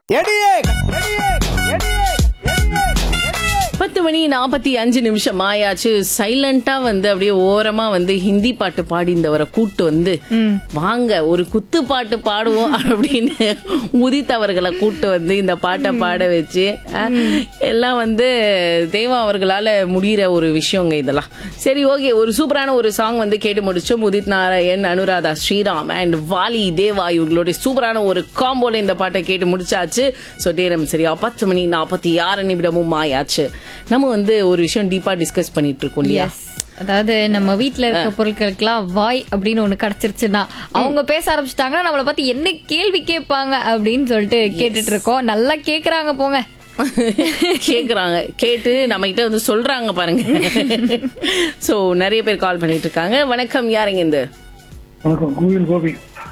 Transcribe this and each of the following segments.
எடியே எடியே எடியே பத்து மணி நாற்பத்தி அஞ்சு நிமிஷம் ஆயாச்சு சைலண்டா வந்து அப்படியே ஓரமா வந்து ஹிந்தி பாட்டு பாடி இந்தவரை கூட்டு வந்து வாங்க ஒரு குத்து பாட்டு பாடுவோம் அப்படின்னு உதித் அவர்களை கூட்டு வந்து இந்த பாட்டை பாட வச்சு அஹ், எல்லாம் வந்து தேவா அவர்களால முடியிற ஒரு விஷயங்க இதெல்லாம் சரி ஓகே ஒரு சூப்பரான ஒரு சாங் வந்து கேட்டு முடிச்சோம் உதித் நாராயண் அனுராதா ஸ்ரீராம் அண்ட் வாலி தேவா இவங்களுடைய சூப்பரான ஒரு காம்போல இந்த பாட்டை கேட்டு முடிச்சாச்சு ஸோ நேரம் சரியா பத்து மணி நாற்பத்தி ஆறு நிமிடமும் ஆயாச்சு நம்ம வந்து ஒரு விஷயம் டீப்பா டிஸ்கஸ் பண்ணிட்டு இருக்கோம் இல்லையா எஸ் அதாவது நம்ம வீட்ல இருக்க பொருட்களுக்கெல்லாம் வாய் அப்படின்னு ஒண்ணு கிடைச்சிருச்சுன்னா அவங்க பேச ஆரம்பிச்சிட்டாங்கன்னா நம்மள பத்தி என்ன கேள்வி கேட்பாங்க அப்படின்னு சொல்லிட்டு கேட்டுட்டு இருக்கோம் நல்லா கேக்குறாங்க போங்க கேக்குறாங்க கேட்டு நம்ம கிட்ட வந்து சொல்றாங்க பாருங்க சோ நிறைய பேர் கால் பண்ணிட்டு இருக்காங்க வணக்கம் யாருங்க இந்த வணக்கம் கோவில் கோபி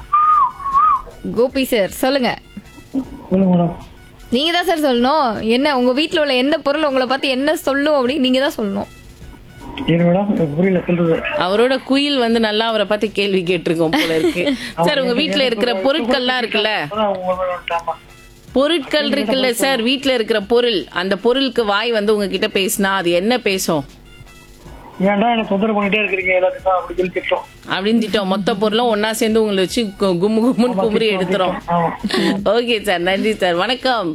கோபி சார் சொல்லுங்க சொல்லுங்க மேடம் நீங்க தான் சார் சொல்லணும் என்ன உங்க வீட்ல உள்ள எந்த பொருள் உங்களை பார்த்து என்ன சொல்லும் அப்படின்னு நீங்க தான் சொல்லணும் ஏன் மேடம் எனக்கு புரியல சொல்றது அவரோட குயில் வந்து நல்லா அவரை பத்தி கேள்வி கேட்டிருக்கோம் போல இருக்கு சார் உங்க வீட்ல இருக்கிற பொருட்கள்லாம் இருக்குல்ல அதான் உங்க மேல வந்துட்டாமா. பொருட்கள் இருக்குல்ல சார் வீட்ல இருக்கிற பொருள் அந்த பொருளுக்கு வாய் வந்து உங்ககிட்ட பேசினா அது என்ன பேசும் ஏன்டா என்ன தொந்தரவு பண்ணிட்டே இருக்கிறீங்க எல்லாத்துக்கும் அப்படி சொல்லி திட்டம் அப்படின்னு திட்டம் மொத்த பொருளும் ஒன்னா சேர்ந்து உங்களை வச்சு கு- கும்மு கும்முன்னு குமுறி எடுத்துரும் ஆமா ஓகே சார் நன்றி சார் வணக்கம்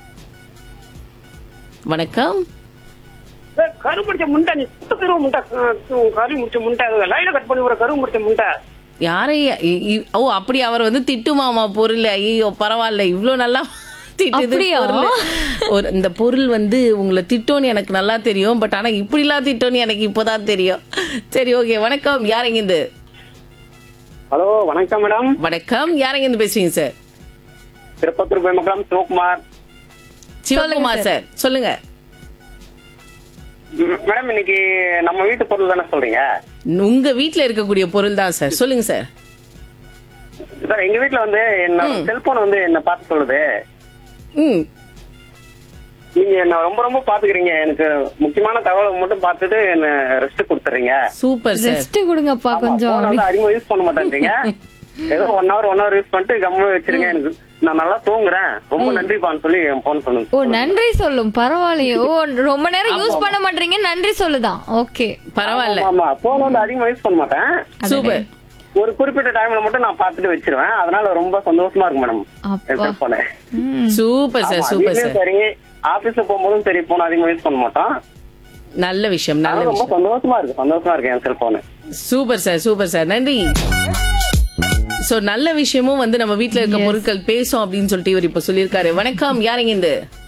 வணக்கம் ஏய், கரு முடிச்ச முண்டை நீ சுத்த கருவு முண்டை அஹ், கரு முடிச்ச முண்டை லைன கட் பண்ணி ஒரு கரு முடிச்ச முண்டை யாரை இ- இ- ஓ அப்படி அவர் வந்து திட்டுமாமா பொருள் ஐயோ பரவாயில்ல இவ்ளோ நல்லா திட்டுது அப்படியா? பொருள். ஒரு இந்த பொருள் வந்து உங்களை திட்டோன்னு எனக்கு நல்லா தெரியும் பட் ஆனா இப்படிலாம் திட்டோன்னு எனக்கு இப்போதான் தெரியும் சரி ஓகே வணக்கம் யாருங்க இது ஹலோ வணக்கம் மேடம் வணக்கம் யாருங்க இருந்து பேசுறீங்க சார் திருப்பத்தூர் பெருமக்களம் சிவகுமார் சிவகுமார் சார் சொல்லுங்க ம், மேடம் இன்னைக்கு நம்ம வீட்டு பொருள் தானே சொல்றீங்க உங்க வீட்ல இருக்கக்கூடிய பொருள் தான் சார் சொல்லுங்க சார் சார் எங்க வீட்ல வந்து என்ன செல்போன் வந்து என்ன பார்த்து சொல்லுது ம் நீங்க என்ன ரொம்ப ரொம்ப பாத்துக்கிறீங்க எனக்கு முக்கியமான தகவலை மட்டும் பார்த்துட்டு என்ன ரெஸ்ட் கொடுத்துறீங்க சூப்பர் சார் ரெஸ்ட் கொடுங்கப்பா கொஞ்சம் போன் வந்து அதிகமா யூஸ் பண்ண மாட்டேன்றீங்க ஏதோ one hour one hour use பண்ணிட்டு கம்மு வச்சிருங்க எனக்கு நான் நல்லா தூங்குறேன் ரொம்ப நன்றிப்பான்னு சொல்லி என் போன் ஓ சொல்லுங்க நன்றி சொல்லும் பரவாயில்லையே ஓ ரொம்ப நேரம் யூஸ் பண்ண மாட்டீங்க நன்றி சொல்லுதான் ஓகே பரவாயில்ல ஆமா போன் வந்து அதிகமா யூஸ் பண்ண மாட்டேன் சூப்பர் ஒரு குறிப்பிட்ட டைம்ல மட்டும் நான் பார்த்துட்டு வச்சிருவேன் அதனால ரொம்ப சந்தோஷமா இருக்கு மேடம் அப்பா. போனேன் சூப்பர் சார் சூப்பர் சார் சரி ஆபீஸ்ல போகும்போதும் சரி போன் அதிகமா யூஸ் பண்ண மாட்டோம் நல்ல விஷயம் நல்ல அதனால ரொம்ப விஷயம் சந்தோஷமா இருக்கு சந்தோஷமா இருக்கு என் cellphone super sir super sir நன்றி சோ நல்ல விஷயமும் வந்து நம்ம வீட்ல இருக்க பொருட்கள் பேசும் அப்படின்னு சொல்லிட்டு இவர் இப்ப சொல்லியிருக்காரு வணக்கம் யாருங்க இந்த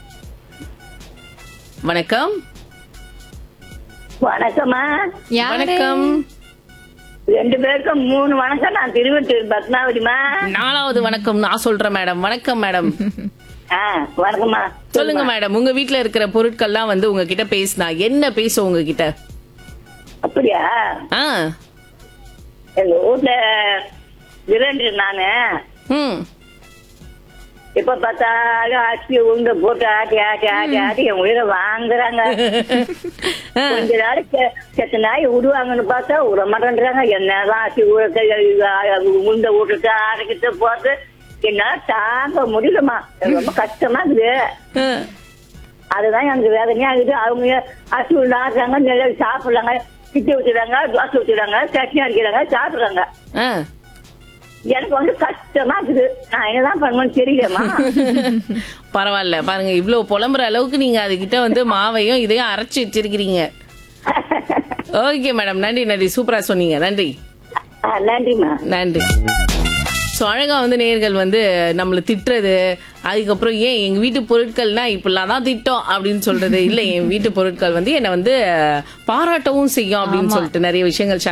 வணக்கம் வணக்கம்மா யாரு வணக்கம் ரெண்டு பேருக்கும் மூணு வணக்கம் நான் திருவட்டூர் பத்மாவதிமா நாலாவது வணக்கம் நான் சொல்றேன் மேடம் வணக்கம் மேடம் ஆ வணக்கம்மா சொல்லுங்க மேடம் உங்க வீட்ல இருக்கிற பொருட்கள்லாம் வந்து உங்ககிட்ட பேசினா என்ன பேசும் உங்ககிட்ட அப்படியா ஆ எங்க வீட்ல இரண்டு நானு ம் இப்ப பார்த்தாலும் அரிசி உருண்டை போட்டு ஆட்டி ஆட்டி ஆட்டி ஆட்டி என் உயிரை வாங்குறாங்க கொஞ்ச நாள் செ- செத்த நாய் விடுவாங்கன்னு பார்த்தா விட மாட்டேன்றாங்க என்னதான் அரிசி ஊழக்க உருண்டை விட்டுட்டு ஆடிக்கிட்டு போறது என்னால தாங்க முடியலம்மா எனக்கு ரொம்ப கஷ்டமா இருக்குது ஆ. அதுதான் எனக்கு வேதனையா இருக்குது அவங்க அரிசி உருண்டை ஆடுறாங்க நல்லா சாப்பிடுறாங்க கிட்டி ஊத்துறாங்க தோசை ஊத்துறாங்க சட்னி அடிக்கிறாங்க சாப்பிடுறாங்க ஆ. எனக்கு வந்து கஷ்டமா இருக்குது நான் என்னதான் பண்ணுவேன்னு தெரியலம்மா பரவாயில்ல பாருங்க இவ்வளவு புலம்புற அளவுக்கு நீங்க அதுகிட்ட வந்து மாவையும் இதையும் அரைச்சு வச்சிருக்கிறீங்க ஓகே மேடம் நன்றி நன்றி சூப்பரா சொன்னீங்க நன்றி ஆ, நன்றிம்மா நன்றி ஸோ அழகா வந்து நேர்கள் வந்து நம்மள திட்டுறது அதுக்கப்புறம் ஏன் எங்க வீட்டு பொருட்கள்னா இப்படிலாம் தான் திட்டம் அப்படின்னு சொல்றது இல்ல என் வீட்டு பொருட்கள் வந்து என்னை வந்து பாராட்டவும் செய்யும் அப்படின்னு சொல்லிட்டு நிறைய விஷயங்கள் share